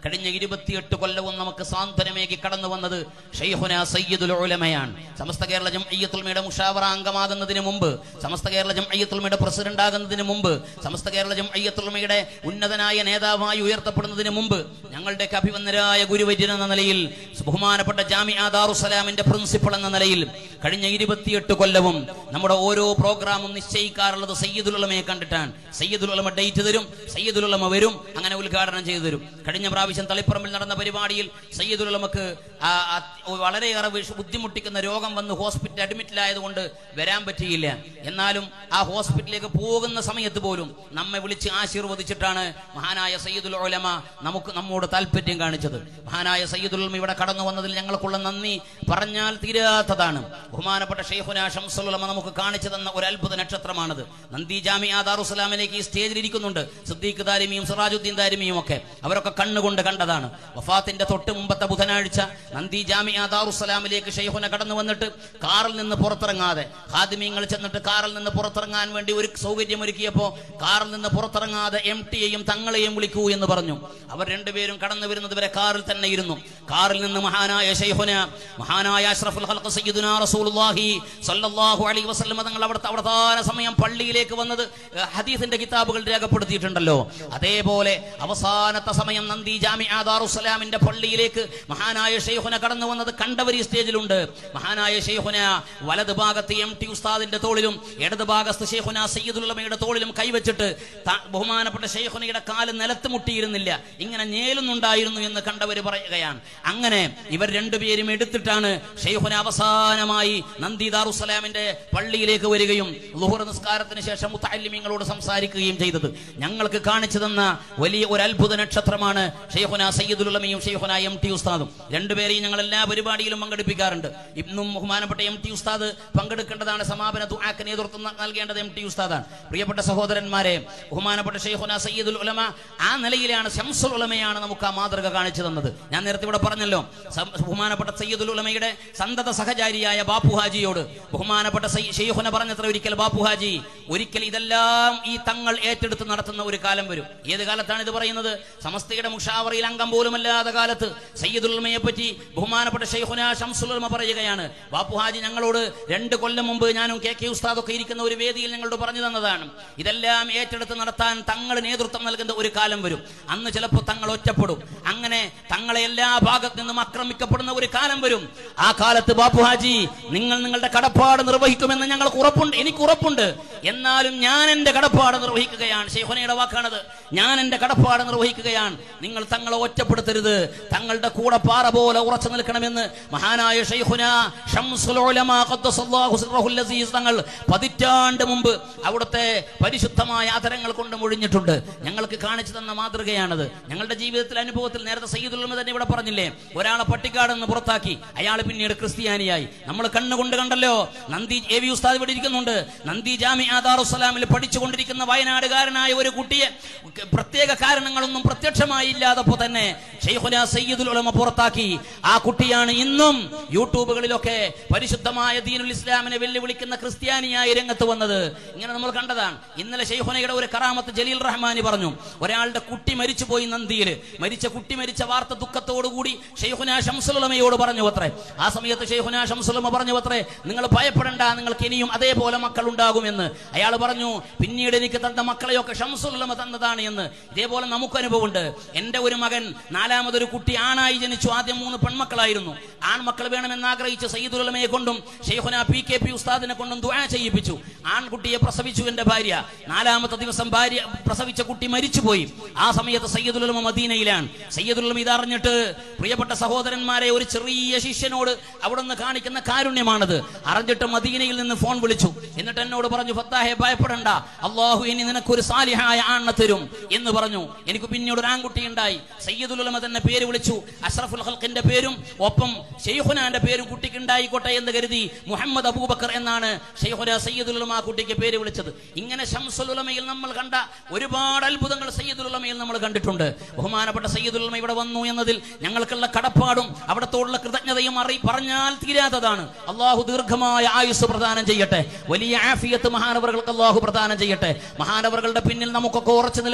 കഴിഞ്ഞ ഇരുപത്തിയെട്ട് കൊല്ലവും നമുക്ക് സാന്ത്വനമേകി കടന്നു വന്നത് ഷെയ്ഖുന സയ്യിദുൽ ഉലമയാണ് സമസ്ത കേരള ജംഅയ്യത്തുൽമയുടെ മുഷാവറ അംഗമാകുന്നതിന് മുമ്പ് സമസ്ത കേരള ജംഅയ്യത്തുൽമയുടെ പ്രസിഡന്റ് ആകുന്നതിന് മുമ്പ് സമസ്ത കേരള ജംഅയ്യത്തുൽമയുടെ ഉന്നതനായ നേതാവായി ഉയർത്തപ്പെടുന്നതിന് മുമ്പ് ഞങ്ങളുടെയൊക്കെ അഭിവന്ദരായ ഗുരുവര്യൻ എന്ന നിലയിൽ ബഹുമാനപ്പെട്ട ജാമിഅ ദാറുസലാമിന്റെ പ്രിൻസിപ്പൾ എന്ന നിലയിൽ കഴിഞ്ഞ ഇരുപത്തിയെട്ട് കൊല്ലവും നമ്മുടെ ഓരോ പ്രോഗ്രാമും നിശ്ചയിക്കാറുള്ളത് സയ്യിദുൽ ഉലമയെ കണ്ടിട്ടാണ് സയ്യിദുൽ ഉലമ ഡേറ്റ് തരും സയ്യിദുൽ ഉലമ വരും അങ്ങനെ ഉദ്ഘാടനം ചെയ്തു തരും കഴിഞ്ഞ പ്രാവശ്യം തളിപ്പറമ്പിൽ നടന്ന പരിപാടിയിൽ സയ്യിദുൽ ഉലമക്ക് ആ, ആ, വളരെയേറെ വിഷ- ബുദ്ധിമുട്ടിക്കുന്ന രോഗം വന്ന് ഹോസ്പിറ്റൽ അഡ്മിറ്റിലായതുകൊണ്ട് വരാൻ പറ്റിയില്ല എന്നാലും ആ ഹോസ്പിറ്റലിലേക്ക് പോകുന്ന സമയത്ത് പോലും നമ്മെ വിളിച്ച് ആശീർവദിച്ചിട്ടാണ് മഹാനായ സയ്യിദുൽ ഉലമ നമുക്ക് നമ്മോട് താല്പര്യം കാണിച്ചത് മഹാനായ സയ്യിദുൽ ഉലമ ഇവിടെ കടന്നു വന്നതിൽ ഞങ്ങൾക്കുള്ള നന്ദി പറഞ്ഞാൽ തീരാത്തതാണ് ബഹുമാനപ്പെട്ട ഷെയ്ഖുന ഷംസുൽ ഉലമ നമുക്ക് കാണിച്ചു തന്ന ഒരു അത്ഭുത നക്ഷത്രമാണത് നന്ദി ജാമിഅ ദാറുസലാമിലേക്ക് ഈ സ്റ്റേജിൽ ഇരിക്കുന്നുണ്ട് സിദ്ദീഖ് ദാരിമിയും സിറാജുദ്ദീൻ ദാരിമിയും ഒക്കെ അവരൊക്കെ കണ്ണുകൊണ്ട് കണ്ടതാണ് വഫാത്തിന്റെ തൊട്ട് മുമ്പത്തെ ബുധനാഴ്ച നന്ദി ജാമിഅ ദാറുസലാമിലേക്ക് ഷെയ്ഖുന കടന്നു വന്നിട്ട് കാറിൽ നിന്ന് പുറത്തിറങ്ങാതെ ഹാദിമീങ്ങൾ ചെന്നിട്ട് കാറിൽ നിന്ന് പുറത്തിറങ്ങാൻ വേണ്ടി ഒരു സൗകര്യം ഒരുക്കിയപ്പോ കാറിൽ നിന്ന് പുറത്തിറങ്ങാതെ എം ടിയെയും തങ്ങളെയും വിളിക്കൂ എന്ന് പറഞ്ഞു അവർ രണ്ടുപേരും കടന്നു വരുന്നത് വരെ കാറിൽ തന്നെ ഇരുന്നു കാറിൽ നിന്ന് മഹാനായ ഷെയ്ഖുന മഹാനായ അഷ്റഫുൽ ഖൽഖ് സയ്യിദുനാ റസൂലുള്ളാഹി സ്വല്ലല്ലാഹു അലൈഹി വസല്ലം തങ്ങൾ അവിടുത്തെ അവസാന സമയം പള്ളിയിലേക്ക് വന്നത് ഏഹ്, ഹദീസിന്റെ കിതാബുകൾ രേഖപ്പെടുത്തിയിട്ടുണ്ടല്ലോ അതേപോലെ അവസാനത്തെ സമയം നന്ദി ജാമിഅ ദാറുസ്സലാമിന്റെ പള്ളിയിലേക്ക് മഹാനായ ഷെയ്ഖുന കടന്നു വന്നത് കണ്ടവർ ഈ സ്റ്റേജിലുണ്ട് മഹാനായ ഷെയ്ഖുന വലത് ഭാഗത്ത് എം ടി ഉസ്താദിന്റെ തോളിലും ഇടത് ഭാഗത്ത് ഷെയ്ഖുന സയ്യിദുള്ളമയുടെ തോളിലും കൈവച്ചിട്ട് ത- ബഹുമാനപ്പെട്ട ഷെയ്ഖുനയുടെ കാല് നിലത്ത് മുട്ടിയിരുന്നില്ല ഇങ്ങനെ ഞേലുന്നുണ്ടായിരുന്നു എന്ന് കണ്ടവർ പറയുകയാണ് അങ്ങനെ ഇവർ രണ്ടുപേരും എടുത്തിട്ടാണ് ഷെയ്ഖുന അവസാനമായി നന്ദി ദാറുസലാമിന്റെ പള്ളിയിലേക്ക് വരികയും ലുഹുർ നിസ്കാരത്തിന് ശേഷം മുത്തല്ലിമീങ്ങളോട് സംസാരിക്കുകയും ചെയ്തത് ഞങ്ങൾക്ക് കാണിച്ചു തന്ന വലിയ ഒരു അത്ഭുത നക്ഷത്രമാണ് ഷെയ്ഖുന സയ്യിദുലമയും ഷെയ്ഖുന എം ടി ഉസ്താദും രണ്ടുപേരെയും ഞങ്ങൾ എല്ലാ പരിപാടിയിലും പങ്കെടുപ്പിക്കാറുണ്ട് ഇന്നും ബഹുമാനപ്പെട്ട എം ടി ഉസ്താദ് പങ്കെടുക്കേണ്ടതാണ് സമാപന ദുആക്ക് നേതൃത്വം നൽകേണ്ടത് എം ടി ഉസ്താദാണ് പ്രിയപ്പെട്ട സഹോദരന്മാരെ ബഹുമാനപ്പെട്ട ഷെയ്ഖുന സയ്യിദുൽ ഉലമ ആ നിലയിലാണ് ഷംസുൽ ഉലമയാണ് നമുക്ക് ആ മാതൃക കാണിച്ചു തന്നത് ഞാൻ നേരത്തെ ഇവിടെ പറഞ്ഞല്ലോ സം- ബഹുമാനപ്പെട്ട സയ്യിദുൽ ഉലമയുടെ സന്തത സഹചാരിയായ ബാപ്പു ഹാജിയോട് ബഹുമാനപ്പെട്ട സയ്യി- ഷെയ്ഖുന പറഞ്ഞത്ര ഒരിക്കൽ ബാപ്പു ഹാജി ഒരിക്കൽ ഇതെല്ലാം ഈ തങ്ങൾ ഏറ്റെടുത്ത് നടത്തുന്ന ഒരു കാലം വരും ഏത് കാലത്താണ് ഇത് പറയുന്നത് സമസ്തയുടെ മുഷാവറയിൽ അംഗം പോലുമല്ലാത്ത കാലത്ത് സയ്യിദുൽ ഉലമയെ പറ്റി ബഹുമാനപ്പെട്ട ഷെയ്ഖുന ഷംസുൽ ഉലമ പറയുകയാണ് ബാപ്പു ഹാജി ഞങ്ങളോട് രണ്ട് കൊല്ലം മുമ്പ് ഞാനും കെ കെ ഉസ്താദൊക്കെ ഇരിക്കുന്ന ഒരു വേദിയിൽ ഞങ്ങളോട് പറഞ്ഞു തന്നതാണ് ഇതെല്ലാം ഏറ്റെടുത്ത് നടത്താൻ തങ്ങൾ നേതൃത്വം നൽകുന്ന ഒരു കാലം വരും അന്ന് ചിലപ്പോൾ തങ്ങൾ ഒറ്റപ്പെടും അങ്ങനെ തങ്ങളെ എല്ലാ ഭാഗത്തു നിന്നും ആക്രമിക്കപ്പെടുന്ന ഒരു കാലം വരും ആ കാലത്ത് ബാപ്പു ഹാജി നിങ്ങൾ നിങ്ങളുടെ കടപ്പാട് നിർവഹിക്കുമെന്ന് ഞങ്ങൾക്ക് ഉറപ്പുണ്ട് എനിക്ക് ഉറപ്പുണ്ട് എന്നാലും ഞാൻ എന്റെ കടപ്പാട് നിർവഹിക്കുകയാണ് ഷെയ്ഖുനയുടെ വാക്കാണത് ഞാൻ എന്റെ കടപ്പാട് നിർവഹിക്കുകയാണ് നിങ്ങൾ തങ്ങളെ ഒറ്റപ്പെടുത്തരുത് തങ്ങളുടെ കൂടെ പാറ പോലെ ഉറച്ചു നിൽക്കണമെന്ന് മഹാനായ ഷെയ്ഖുന ഷംസുൽ ഉലമാ ഖദ്ദസല്ലാഹു സിർറഹുൽ അസീസ് തങ്ങൾ പതിറ്റാണ്ട് മുമ്പ് അവിടുത്തെ പരിശുദ്ധമായ ആദരങ്ങൾ കൊണ്ട് മൊഴിഞ്ഞിട്ടുണ്ട് ഞങ്ങൾക്ക് കാണിച്ചു തന്ന മാതൃകയാണത് ഞങ്ങളുടെ ജീവിതത്തിൽ അനുഭവത്തിൽ നേരത്തെ സയ്യിദുൽ ഉലമ തന്നെ ഇവിടെ പറഞ്ഞില്ലേ ഒരാളെ പട്ടിക്കാട് നിന്ന് പുറത്താക്കി അയാൾ പിന്നീട് ക്രിസ്ത്യാനിയായി നമ്മൾ കണ്ണുകൊണ്ട് കണ്ടല്ലോ നന്ദി എ വി ഉസ്താദ് ഇവിടെ ഇരിക്കുന്നുണ്ട് നന്ദി ജാമി ആദാറുസലാമിൽ പഠിച്ചുകൊണ്ടിരിക്കുന്ന വയനാടുകാരനായ ഒരു കുട്ടിയെ പ്രത്യേക കാരണങ്ങളൊന്നും പ്രത്യക്ഷമായി ഇല്ലാതപ്പോ തന്നെ ഷെയ്ഖുന സയ്യിദുൽ ഉലമ പുറത്താക്കി ആ കുട്ടിയാണ് ഇന്നും യൂട്യൂബുകളിലൊക്കെ പരിശുദ്ധമായ ദീനുൽ ഇസ്ലാമിനെ വെല്ലുവിളിക്കുന്ന ക്രിസ്ത്യാനിയായി രംഗത്ത് വന്നത് ഇങ്ങനെ നമ്മൾ കണ്ടതാണ് ഇന്നലെ ഷെയ്ഖുനയുടെ ഒരു കറാമത്ത് ജലീൽ റഹ്മാനി പറഞ്ഞു ഒരാളുടെ കുട്ടി മരിച്ചുപോയി നന്ദിയിൽ മരിച്ച കുട്ടി മരിച്ച വാർത്ത ദുഃഖത്തോടുകൂടി ഷെയ്ഖുന ഷംസുലമയോട് പറഞ്ഞു അത്രേ ആ സമയത്ത് ഷെയ്ഖുന ഷംസുലമ പറഞ്ഞു അത്രേ നിങ്ങൾ ഭയപ്പെടണ്ട നിങ്ങൾക്ക് ഇനിയും അതേപോലെ മക്കൾ ഉണ്ടാകുമെന്ന് അയാൾ പറഞ്ഞു പിന്നീട് എനിക്ക് തന്ന മക്കളെയൊക്കെ ഷംസുലമ തന്നതാണ് എന്ന് ഇതേപോലെ നമുക്ക് അനുഭവമുണ്ട് എന്റെ ഒരു മകൻ നാലാമതൊരു കുട്ടി ആണായി ജനിച്ചു ആദ്യം മൂന്ന് പെൺമക്കളായിരുന്നു ആൺമക്കൾ വേണമെന്ന് ആഗ്രഹിച്ച് സയ്യിദുലമയെ കൊണ്ടും ഷെയ്ഖുന പി കെ പി ഉസ്താദിനെ കൊണ്ടും ദുആ ചെയ്യിപ്പിച്ചു ആൺകുട്ടിയെ പ്രസവിച്ചു എന്റെ ഭാര്യ നാലാമത്തെ ദിവസം ഭാര്യ പ്രസവിച്ച കുട്ടി മരിച്ചുപോയി ആ സമയത്ത് സയ്യിദുലമ മദീനയിലാണ് സയ്യിദുലമ ഇതറിഞ്ഞിട്ട് പ്രിയപ്പെട്ട സഹോദരന്മാരെ ഒരു ചെറിയ ശിഷ്യനോട് അവിടുന്ന് കാണിക്കുന്ന കാരുണ്യമാണത് അറിഞ്ഞിട്ട് മദീനയിൽ നിന്ന് ഫോൺ വിളിച്ചു എന്നിട്ട് എന്നോട് പറഞ്ഞു ഫത്താഹെ ഭയപ്പെടണ്ട അള്ളാഹു ഇനി നിനക്കൊരു സാലിഹായ ആണ്ണ തരും എന്ന് പറഞ്ഞു എനിക്ക് പിന്നീട് ഒരു ആൺകുട്ടി ഉണ്ടായി സയ്യിദുലമ തന്നെ പേര് വിളിച്ചു അഷ്റഫുൽ ഹൽക്കിന്റെ പേരും ഒപ്പം ഷെയ്ഖുനാന്റെ പേരും കുട്ടിക്ക് ഉണ്ടായിക്കോട്ടെ എന്ന് കരുതി മുഹമ്മദ് അബൂബക്കർ എന്നാണ് ഷെയ്ഖുന സയ്യിദുലമ ആ കുട്ടിക്ക് പേര് വിളിച്ചത് ഇങ്ങനെ ഷംസുലുലമയിൽ നമ്മൾ കണ്ട ഒരുപാട് അത്ഭുതങ്ങൾ സയ്യിദുലമയിൽ നമ്മൾ കണ്ടിട്ടുണ്ട് ബഹുമാനപ്പെട്ട സയ്യിദുലമ ഇവിടെ വന്നു എന്നതിൽ ഞങ്ങൾക്കുള്ള കടപ്പാടും അവിടത്തോടുള്ള കൃതജ്ഞതയും അറി പറഞ്ഞാൽ തീരാത്തതാണ് അള്ളാഹു ദീർഘമായ ആയുസ് പ്രദാനം ചെയ്യട്ടെ വലിയ ആഫിയത്ത് മഹാനവറുകൾക്ക് അള്ളാഹു പ്രദാനം ചെയ്യട്ടെ മഹാനവറുകളുടെ പിന്നിൽ നമുക്കൊക്കെ ഉറച്ചു നിൽക്കാൻ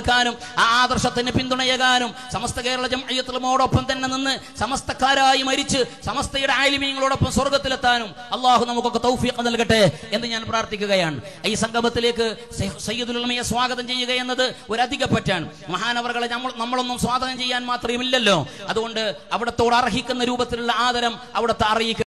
പ്രവർത്തിക്കാനും ആ ആദർശത്തിന് പിന്തുണയേകാനും സമസ്ത കേരള ജംഅയ്യത്തുലമോടൊപ്പം തന്നെ നിന്ന് സമസ്തക്കാരായി മരിച്ച് സമസ്തയുടെ ആലിമീങ്ങളോടൊപ്പം സ്വർഗത്തിലെത്താനും അള്ളാഹു നമുക്കൊക്കെ തൗഫീഖ് നൽകട്ടെ എന്ന് ഞാൻ പ്രാർത്ഥിക്കുകയാണ് ഈ സംഗമത്തിലേക്ക് സയ്യ- സയ്യിദുൽ ഉലമയെ സ്വാഗതം ചെയ്യുക എന്നത് ഒരു അധികപ്പറ്റാണ് മഹാനവറുകളെ നമ്മൾ നമ്മളൊന്നും സ്വാഗതം ചെയ്യാൻ മാത്രമില്ലല്ലോ അതുകൊണ്ട് അവിടത്തോട് അർഹിക്കുന്ന രൂപത്തിലുള്ള ആദരം അവിടുത്തെ അറിയിക്കുക